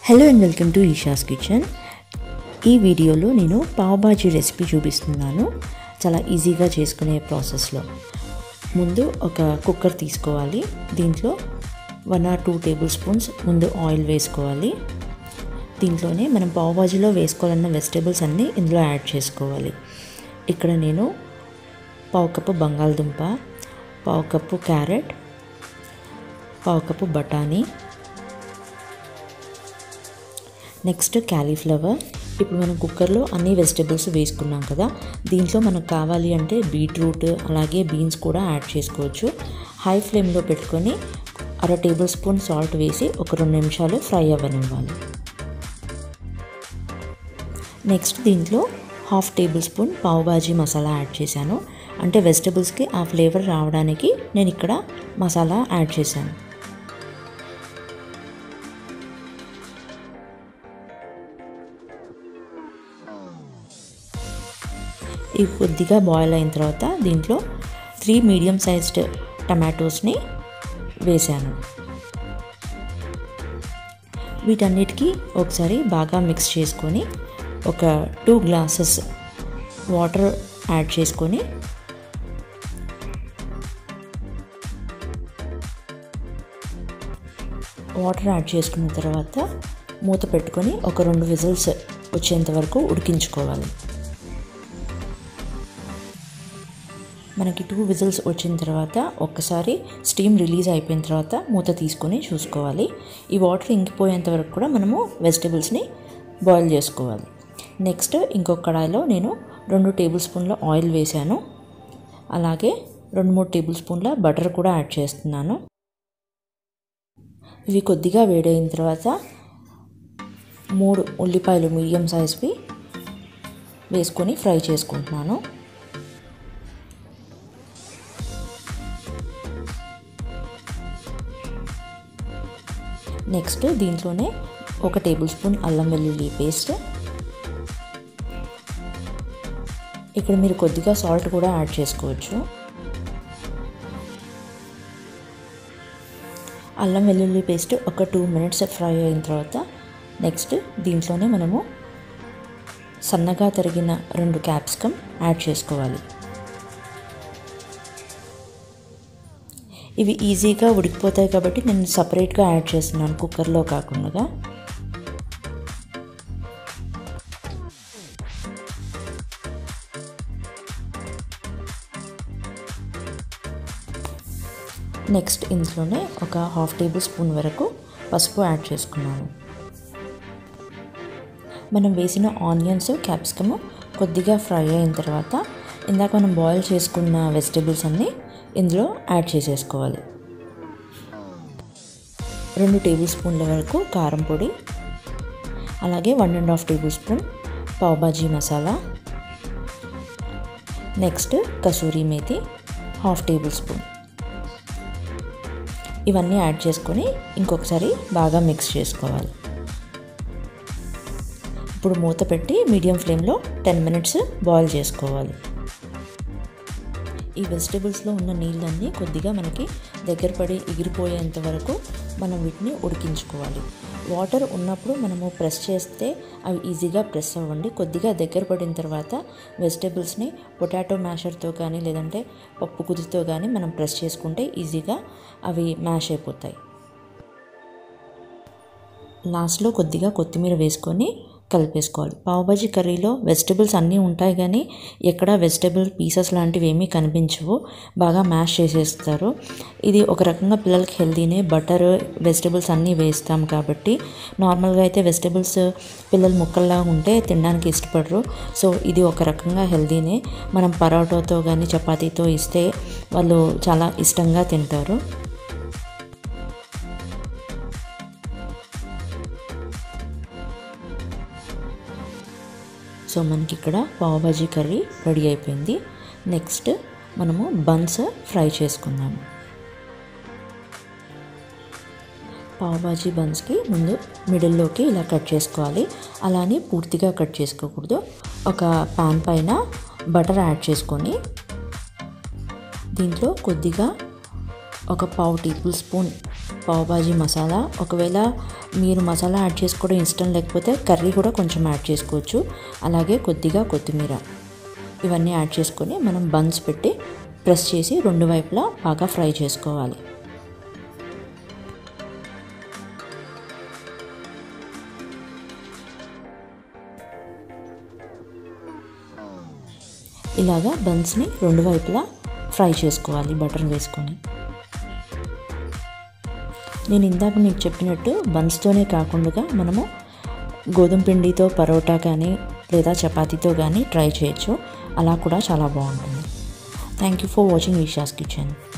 hello and welcome to Isha's kitchen ఈ వీడియోలో నేను పావ్ బాజీ రెసిపీ చూపిస్తున్నాను చాలా ఈజీగా చేసుకునే ప్రాసెస్లో ముందు ఒక కుక్కర్ తీసుకోవాలి దీంట్లో one or two tablespoons ముందు ఆయిల్ వేసుకోవాలి దీంట్లోనే మనం పావ్ బాజీలో వేసుకోవాలన్న వెజిటేబుల్స్ అన్నీ ఇందులో యాడ్ చేసుకోవాలి ఇక్కడ నేను పావు కప్పు బంగాళదుంప పావు కప్పు క్యారెట్ పావు కప్పు బఠానీ నెక్స్ట్ క్యాలీఫ్లవర్ ఇప్పుడు మనం కుక్కర్లో అన్ని వెజిటేబుల్స్ వేసుకున్నాం కదా దీంట్లో మనకు కావాలి అంటే బీట్రూట్ అలాగే బీన్స్ కూడా యాడ్ చేసుకోవచ్చు హై ఫ్లేమ్లో పెట్టుకొని అర టేబుల్ స్పూన్ సాల్ట్ వేసి ఒక రెండు నిమిషాలు ఫ్రై అవ్వనివ్వాలి నెక్స్ట్ దీంట్లో half tablespoon pav bhaji masala add చేశాను అంటే వెజిటేబుల్స్కి ఆ ఫ్లేవర్ రావడానికి నేను ఇక్కడ మసాలా యాడ్ చేశాను ఇవి కొద్దిగా బాయిల్ అయిన తర్వాత దీంట్లో త్రీ మీడియం సైజ్డ్ టమాటోస్ని వేశాను వీటన్నిటికీ ఒకసారి బాగా మిక్స్ చేసుకొని ఒక టూ గ్లాసెస్ వాటర్ యాడ్ చేసుకొని వాటర్ యాడ్ చేసుకున్న తర్వాత మూత పెట్టుకొని ఒక రెండు విజిల్స్ వచ్చేంత వరకు ఉడికించుకోవాలి మనకి టూ విజిల్స్ వచ్చిన తర్వాత ఒక్కసారి స్టీమ్ రిలీజ్ అయిపోయిన తర్వాత మూత తీసుకొని చూసుకోవాలి ఈ వాటర్ ఇంకిపోయేంత వరకు కూడా మనము వెజిటేబుల్స్ని బాయిల్ చేసుకోవాలి నెక్స్ట్ ఇంకొక కడాయిలో నేను రెండు టేబుల్ స్పూన్ల ఆయిల్ వేశాను అలాగే రెండు మూడు టేబుల్ స్పూన్ల బటర్ కూడా యాడ్ చేస్తున్నాను ఇవి కొద్దిగా వేడైన తర్వాత మూడు ఉల్లిపాయలు మీడియం సైజ్వి వేసుకొని ఫ్రై చేసుకుంటున్నాను నెక్స్ట్ దీంట్లోనే ఒక టేబుల్ స్పూన్ అల్లం వెల్లుల్లి పేస్ట్ ఇక్కడ మీరు కొద్దిగా సాల్ట్ కూడా యాడ్ చేసుకోవచ్చు అల్లం వెల్లుల్లి పేస్ట్ ఒక టూ మినిట్స్ ఫ్రై అయిన తర్వాత నెక్స్ట్ దీంట్లోనే మనము సన్నగా తరిగిన రెండు క్యాప్సికమ్ యాడ్ చేసుకోవాలి ఇవి ఈజీగా ఉడికిపోతాయి కాబట్టి నేను సపరేట్గా యాడ్ చేస్తున్నాను కుక్కర్లో కాకుండా నెక్స్ట్ ఇందులోనే ఒక హాఫ్ టేబుల్ స్పూన్ వరకు పసుపు యాడ్ చేసుకున్నాను మనం వేసిన ఆనియన్స్ క్యాప్సికమ్ కొద్దిగా ఫ్రై అయిన తర్వాత ఇందాక మనం బాయిల్ చేసుకున్న వెజిటేబుల్స్ అన్నీ ఇందులో యాడ్ చేసేసుకోవాలి రెండు టేబుల్ స్పూన్ల వరకు కారం పొడి అలాగే one and half tablespoon pav bhaji masala next kasuri methi half tablespoon ఇవన్నీ యాడ్ చేసుకొని ఇంకొకసారి బాగా మిక్స్ చేసుకోవాలి ఇప్పుడు మూత పెట్టి మీడియం ఫ్లేమ్లో టెన్ మినిట్స్ బాయిల్ చేసుకోవాలి ఈ వెజిటేబుల్స్లో ఉన్న నీళ్ళన్నీ కొద్దిగా మనకి దగ్గర పడి ఎగిరిపోయేంత వరకు మనం వీటిని ఉడికించుకోవాలి వాటర్ ఉన్నప్పుడు మనము ప్రెస్ చేస్తే అవి ఈజీగా ప్రెస్ అవ్వండి కొద్దిగా దగ్గర పడిన తర్వాత వెజిటేబుల్స్ని పొటాటో మ్యాషర్తో కానీ లేదంటే పప్పు కుదితో కానీ మనం ప్రెస్ చేసుకుంటే ఈజీగా అవి మ్యాష్ అయిపోతాయి లాస్ట్లో కొద్దిగా కొత్తిమీర వేసుకొని కలిపేసుకోవాలి పావుబాజీ కర్రీలో వెజిటేబుల్స్ అన్నీ ఉంటాయి కానీ ఎక్కడ వెజిటేబుల్ పీసెస్ లాంటివి ఏమీ కనిపించవు బాగా మ్యాష్ చేసేస్తారు ఇది ఒక రకంగా పిల్లలకి హెల్తీనే బటర్ వెజిటేబుల్స్ అన్నీ వేస్తాం కాబట్టి నార్మల్గా అయితే వెజిటేబుల్స్ పిల్లలు ముక్కల్లా ఉంటే తినడానికి ఇష్టపడరు సో ఇది ఒక రకంగా హెల్తీనే మనం పరోటాతో కానీ చపాతీతో ఇస్తే వాళ్ళు చాలా ఇష్టంగా తింటారు సో మనకి ఇక్కడ పావుబాజీ కర్రీ రెడీ అయిపోయింది నెక్స్ట్ మనము బన్స్ ఫ్రై చేసుకుందాము పావుబాజీ బన్స్కి ముందు మిడిల్లోకి ఇలా కట్ చేసుకోవాలి అలానే పూర్తిగా కట్ చేసుకోకూడదు ఒక పాన్ పైన బటర్ యాడ్ చేసుకొని దీంట్లో కొద్దిగా ఒక పావు టేబుల్ స్పూన్ పావుబాజీ మసాలా ఒకవేళ మీరు మసాలా యాడ్ చేసుకోవడం ఇష్టం లేకపోతే కర్రీ కూడా కొంచెం యాడ్ చేసుకోవచ్చు అలాగే కొద్దిగా కొత్తిమీర ఇవన్నీ యాడ్ చేసుకొని మనం బన్స్ పెట్టి ప్రెస్ చేసి రెండు వైపులా బాగా ఫ్రై చేసుకోవాలి ఇలాగా బన్స్ని రెండు వైపులా ఫ్రై చేసుకోవాలి బటర్ వేసుకొని నేను ఇందాక మీకు చెప్పినట్టు బన్స్తోనే కాకుండా మనము గోధుమ పిండితో పరోటా కానీ లేదా చపాతీతో కానీ ట్రై చేయొచ్చు అలా కూడా చాలా బాగుంటుంది thank you for watching Isha's kitchen